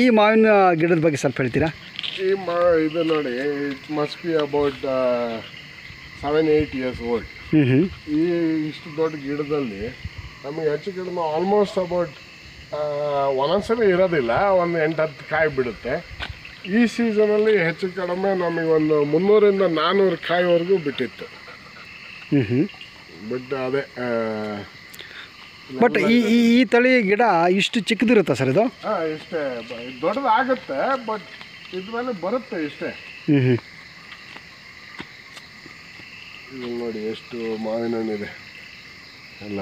ಮಾವಿನ ಗಿಡದ ಬಗ್ಗೆ ಸ್ವಲ್ಪ ಹೇಳ್ತೀರಾ ಈ ಮಾ ಇದು ನೋಡಿ it must be about seven eight years old ಹ್ಞೂ ಹ್ಞೂ ಈ ಇಷ್ಟು ದೊಡ್ಡ ಗಿಡದಲ್ಲಿ ನಮಗೆ ಹೆಚ್ಚು ಕಡಿಮೆ ಆಲ್ಮೋಸ್ಟ್ ಅಬೌಟ್ ಒಂದೊಂದ್ಸಲ ಇರೋದಿಲ್ಲ ಒಂದು ಎಂಟು ಹತ್ತು ಕಾಯಿ ಬಿಡುತ್ತೆ ಈ ಸೀಸನಲ್ಲಿ ಹೆಚ್ಚು ಕಡಿಮೆ ನಮಗೆ ಒಂದು ಮುನ್ನೂರಿಂದ ನಾನ್ನೂರು ಕಾಯಿವರೆಗೂ ಬಿಟ್ಟಿತ್ತು ಹ್ಞೂ ಹ್ಞೂ ಬಟ್ ಅದೇ ಆ, ಬಟ್ ಈ ಈ ಈ ತಳಿ ಗಿಡ ಇಷ್ಟು ಚಿಕ್ಕದಿರುತ್ತಾ ಸರ್ ಇದು ಹಾ ಇಷ್ಟೇ ಬ- ದೊಡ್ಡದಾಗುತ್ತೆ ಬಟ್ ಇದ್ರಲ್ಲಿ ಬರುತ್ತೆ ಇಷ್ಟೇ ಹ್ಞೂ ಹ್ಞೂ ಇದು ನೋಡಿ ಎಷ್ಟು ಮಾವಿನ ಹಣ್ಣಿದೆ ಎಲ್ಲ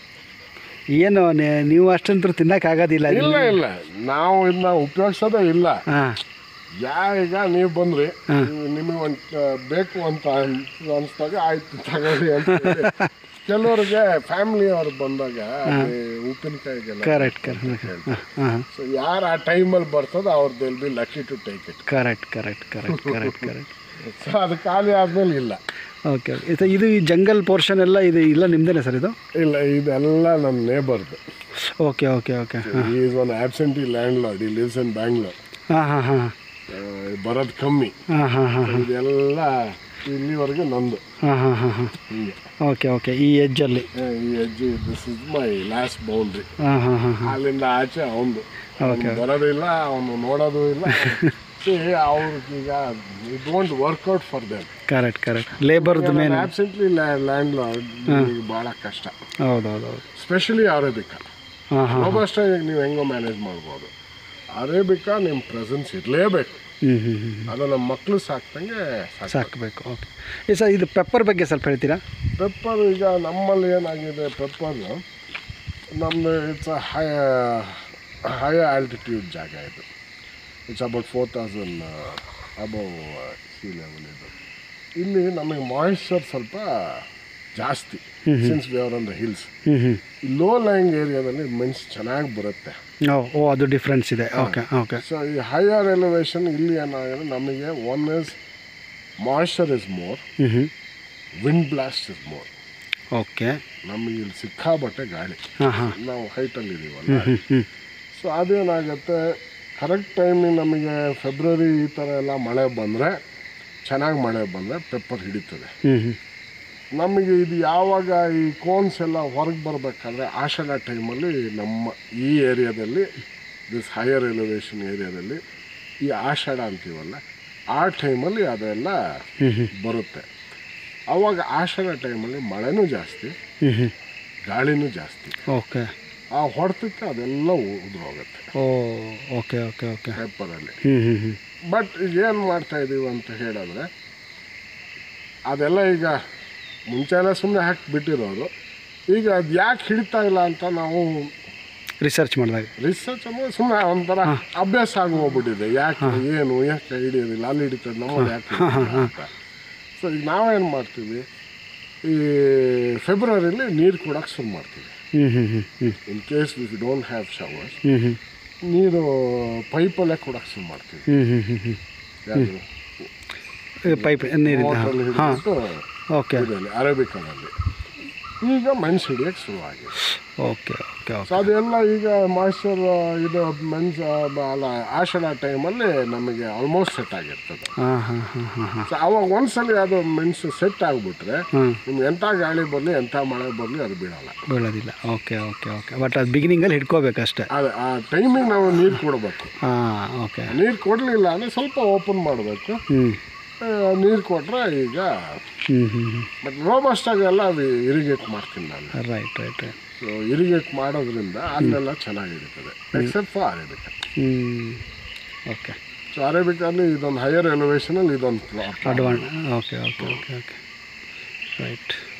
ಏನು ನೆ- ನೀವು ಅಷ್ಟಂತೂ ತಿನ್ನೋಕ್ಕಾಗೋದಿಲ್ಲ ಇಲ್ಲ ಇಲ್ಲ ನಾವು ಇದನ್ನ ಉಪಯೋಗಿಸೋದೇ ಇಲ್ಲ ಹಾಂ ಯಾ ಈಗ ನೀವು ಬಂದ್ರಿ ಹಾ. ನಿಮಗೆ ಒಂದು ಬೇಕು ಅಂತ ಅನ್- ಅನ್ಸ್ದಾಗ ಆಯ್ತು ತಗೊಳ್ಳಿ ಅಂತ ಹೇಳಿ. ಕೆಲವ್ರಿಗೆ ಫ್ಯಾಮಿಲಿ ಅವ್ರು ಬಂದಾಗ ಅಲ್ಲಿ ಉಪ್ಪಿನಕಾಯಿಗೆಲ್ಲ ಕರೆಕ್ಟ್ ಕರೆಕ್ಟ್ ಹಾಂ ಹಾಂ ಸೊ ಯಾರು ಆ ಟೈಮಲ್ಲಿ ಬರ್ತದೋ ಅವ್ರು they'll be lucky to take it correct correct correct correct correct so ಅದು ಖಾಲಿ ಆದ್ಮೇಲೆ ಇಲ್ಲ ಓಕೆ ಓಕೆ ಇದು ಇದು ಈ ಜಂಗಲ್ ಪೋರ್ಷನ್ ಎಲ್ಲ ಇದು ಇಲ್ಲ ನಿಮ್ದೇನೆ ಸರ್ ಇದು ಇಲ್ಲ ಇದೆಲ್ಲ ನನ್ನ ನೇಬರ್ದು ಓಕೆ ಓಕೆ ಓಕೆ ಹಾಂ is one absentee landlord he lives in Bangalore ಹಾಂ ಹಾಂ ಹಾಂ ಬರೋದು ಕಮ್ಮಿ ಹಾಂ ಹಾಂ ಹಾಂ ಹಾಂ ಇದೆಲ್ಲ ಇಲ್ಲಿವರೆಗೆ ನಂದು ಹಾಂ ಹಾಂ ಹಾಂ ಹಾಂ ಹೀಗೆ ಓಕೆ ಓಕೆ ಈ ಎಜ್ಜಲ್ಲಿ ಏ, ಈ ಹೆಜ್ಜೆ this is my last boundary ಹಾಂ ಹಾಂ ಹಾಂ ಹಾಂ ಅಲ್ಲಿಂದ ಆಚೆ ಅವನು Okay. ಬರೋದಿಲ್ಲ ಅವನು ನೋಡೋದು ಇಲ್ಲ ಅವ್ರಿಗೀಗ it won't work out for them correct correct ಲೇಬರ್ದು ಮೇನ್ ಆಬ್ಸೆಂಟ್ಲಿ ಲ್ಯಾಂಡ್ ಲಾರ್ಡ್ ಭಾಳ ಕಷ್ಟ ಹೌದು ಹೌದು ಹೌದು ಸ್ಪೆಷಲಿ ಅರೇಬಿಕಾ ಹಾಂ ಹಾಂ ರೋಬಸ್ಟ ನೀವು ಹೆಂಗೋ ಮ್ಯಾನೇಜ್ ಮಾಡ್ಬೋದು ಅರೇಬಿಕಾ ನಿಮ್ಮ ಪ್ರೆಸೆನ್ಸ್ ಇರಲೇಬೇಕು ಹ್ಞೂ ಹ್ಞೂ ಹ್ಞೂ ಅದು ನಮ್ಮ ಮಕ್ಕಳು ಸಾಕ್ದಂಗೆ ಸಾಕು ಸಾಕಬೇಕು ಓಕೆ ಈ ಸರ್ ಇದು ಪೆಪ್ಪರ್ ಬಗ್ಗೆ ಸ್ವಲ್ಪ ಹೇಳ್ತೀರಾ ಪೆಪ್ಪರ್ ಈಗ ನಮ್ಮಲ್ಲಿ ಏನಾಗಿದೆ ಪೆಪ್ಪರ್ ನಮ್ಮದು it's a high high altitude ಜಾಗ ಇದು it's about four thousand above sea level ಇದು ಇಲ್ಲಿ ನಮಗೆ ಮಾಯಿಶ್ಚರ್ ಸ್ವಲ್ಪ ಜಾಸ್ತಿ since we are on the hills ಹ್ಞೂ ಹ್ಞೂ ಲೋ ಲೈಂಗ್ ಏರಿಯಾದಲ್ಲಿ ಮೆಣಸು ಚೆನ್ನಾಗಿ ಬರುತ್ತೆ ಓ ಓ ಅದು ಡಿಫ್ರೆನ್ಸ್ ಇದೆ ಓಕೆ ಓಕೆ ಸೊ ಈ ಹೈಯರ್ ಎಲಿವೇಶನ್ ಇಲ್ಲಿ ಏನಾಗಿದೆ ನಮಗೆ one is moisture is more ಹ್ಞೂ ಹ್ಞೂ wind blast is more okay ನಮಗೆ ಇಲ್ಲಿ ಸಿಕ್ಕಾಬಟ್ಟೆ ಗಾಳಿ ಹಾಂ ಹಾಂ ನಾವು ಹೈಟಲ್ಲಿ ಇದೀವಲ್ಲ ಹ್ಞೂ ಹ್ಞೂ ಸೊ ಅದೇನಾಗುತ್ತೆ ಕರೆಕ್ಟ್ ಟೈಮಿಗೆ ನಮಗೆ ಫೆಬ್ರವರಿ ಈ ಥರ ಎಲ್ಲ ಮಳೆ ಬಂದರೆ ಚೆನ್ನಾಗಿ ಮಳೆ ಬಂದರೆ ಪೆಪ್ಪರ್ ಹಿಡಿತದೆ ಹ್ಞೂ ಹ್ಞೂ ನಮಗೆ ಇದು ಯಾವಾಗ ಈ ಕೋನ್ಸ್ ಎಲ್ಲ ಹೊರಗೆ ಬರಬೇಕಾದ್ರೆ ಆಷಾಢ ಟೈಮಲ್ಲಿ ನಮ್ಮ ಈ ಏರಿಯಾದಲ್ಲಿ ದಿಸ್ ಹೈಯರ್ ಎಲಿವೇಶನ್ ಏರಿಯಾದಲ್ಲಿ ಈ ಆಷಾಢ ಅಂತೀವಲ್ಲ ಆ ಟೈಮಲ್ಲಿ ಅದೆಲ್ಲ ಹ್ಞೂ ಹ್ಞೂ ಬರುತ್ತೆ ಆವಾಗ ಆಷಾಢ ಟೈಮಲ್ಲಿ ಮಳೆನೂ ಜಾಸ್ತಿ ಹ್ಞೂ ಹ್ಞೂ ಗಾಳಿನೂ ಜಾಸ್ತಿ ಓಕೆ ಆ ಹೊಡೆತಕ್ಕೆ ಅದೆಲ್ಲ ಉದುರೋಗುತ್ತೆ ಓ ಓಕೆ ಓಕೆ ಓಕೆ ಪೇಪರಲ್ಲಿ ಹ್ಞೂ ಹ್ಞೂ ಹ್ಞೂ ಬಟ್ ಈಗ ಏನು ಮಾಡ್ತಾ ಇದ್ದೀವಿ ಅಂತ ಹೇಳಿದ್ರೆ ಅದೆಲ್ಲ ಈಗ ಮುಂಚೆ ಎಲ್ಲ ಸುಮ್ಮನೆ ಹಾಕಿ ಬಿಟ್ಟಿರೋದು ಈಗ ಅದು ಯಾಕೆ ಹಿಡಿತಾ ಇಲ್ಲ ಅಂತ ನಾವು ರಿಸರ್ಚ್ ಮಾಡಿದಾಗ ರಿಸರ್ಚ್ ಅಂದರೆ ಸುಮ್ಮನೆ ಒಂಥರ ಅಭ್ಯಾಸ ಆಗಿ ಹೋಗ್ಬಿಟ್ಟಿದೆ ಯಾಕೆ ಏನು ಯಾಕೆ ಹಿಡಿಯೋದಿಲ್ಲ ಅಲ್ಲಿ ಹಿಡಿತದೆ ನಮ್ಮಲ್ಲಿ ಯಾಕೆ ಹಿಡಿಯೋದಿಲ್ಲ ಅಂತ ಸೊ ಈಗ ನಾವೇನು ಮಾಡ್ತೀವಿ ಈ ಫೆಬ್ರವರಿಲಿ ನೀರು ಕೊಡೋಕೆ ಶುರು ಮಾಡ್ತೀವಿ ಹ್ಞೂ ಹ್ಞೂ ಹ್ಞೂ ಹ್ಞೂ in case we don't have showers ಹ್ಞೂ ಹ್ಞೂ ನೀರು ಪೈಪಲ್ಲೇ ಕೊಡೋಕೆ ಶುರು ಮಾಡ್ತೀವಿ ಹ್ಞೂ ಹ್ಞೂ ಹ್ಞೂ ಹ್ಞೂ ಯಾವುದು ಪೈಪ್ ನೀರಿದೆ ಮೋಟ್ರಲ್ಲಿ ಹಾಂ ಹಿಡಿದ್ಬಿಟ್ಟು ಓಕೆ ಇದರಲ್ಲಿ ಅರೇಬಿಕನಲ್ಲಿ ಈಗ ಮೆಣಸು ಹಿಡಿಯೋಕ್ಕೆ ಶುರುವಾಗಿದೆ ಓಕೆ ಓಕೆ ಓಕೆ ಸೊ ಅದೆಲ್ಲ ಈಗ ಮಾಯ್ಶ್ಚರ್ ಇದು ಮೆಣಸು ಅಲ್ಲ ಆಷಾಢ ಟೈಮಲ್ಲಿ ನಮಗೆ ಆಲ್ಮೋಸ್ಟ್ ಸೆಟ್ ಆಗಿರ್ತದೆ ಹಾಂ ಹಾಂ ಹಾಂ ಹಾಂ ಹಾಂ ಸೊ ಅವಾಗ ಒಂದ್ಸಲಿ ಅದು ಮೆಣಸು ಸೆಟ್ ಆಗಿಬಿಟ್ರೆ ಹಾಂ ನಿಮ್ಗೆ ಎಂಥ ಗಾಳಿ ಬರಲಿ ಎಂಥ ಮಳೆ ಬರಲಿ ಅದು ಬೀಳಲ್ಲ ಬೀಳೋದಿಲ್ಲ ಓಕೆ ಓಕೆ ಓಕೆ ಬಟ್ ಅದು ಬಿಗಿನಿಂಗಲ್ಲಿ ಹಿಡ್ಕೋಬೇಕಷ್ಟೇ ಅದು ಆ ಟೈಮಿಗೆ ನಾವು ನೀರು ಕೊಡಬೇಕು ಹಾಂ ಓಕೆ ನೀರು ಕೊಡಲಿಲ್ಲ ಅಂದರೆ ಸ್ವಲ್ಪ ಓಪನ್ ಮಾಡಬೇಕು ಹ್ಞೂ ನೀರು ಕೊಟ್ಟರೆ ಈಗ ಹ್ಞೂ ಹ್ಞೂ ಹ್ಞೂ ಬಟ್ ರೋಬಸ್ಟಾಗೆಲ್ಲ ಇರಿಗೇಟ್ ಮಾಡ್ತೀನಿ ನಾನು right right right so irrigate ಮಾಡೋದ್ರಿಂದ ಅಲ್ಲೆಲ್ಲ ಚೆನ್ನಾಗಿರ್ತದೆ ಎಕ್ಸೆಪ್ಟ್ ಫಾರ್ ಅರೇಬಿಕಾ ಹ್ಞೂ ಓಕೆ ಸೊ ಅರೇಬಿಕಲ್ಲಿ ಇದೊಂದು ಹೈಯರ್ ಎಲಿವೇಶನಲ್ಲಿ ಇದೊಂದು ಪ್ಲಾಟ್ ಅಡ್ವಾನ್ okay okay okay okay right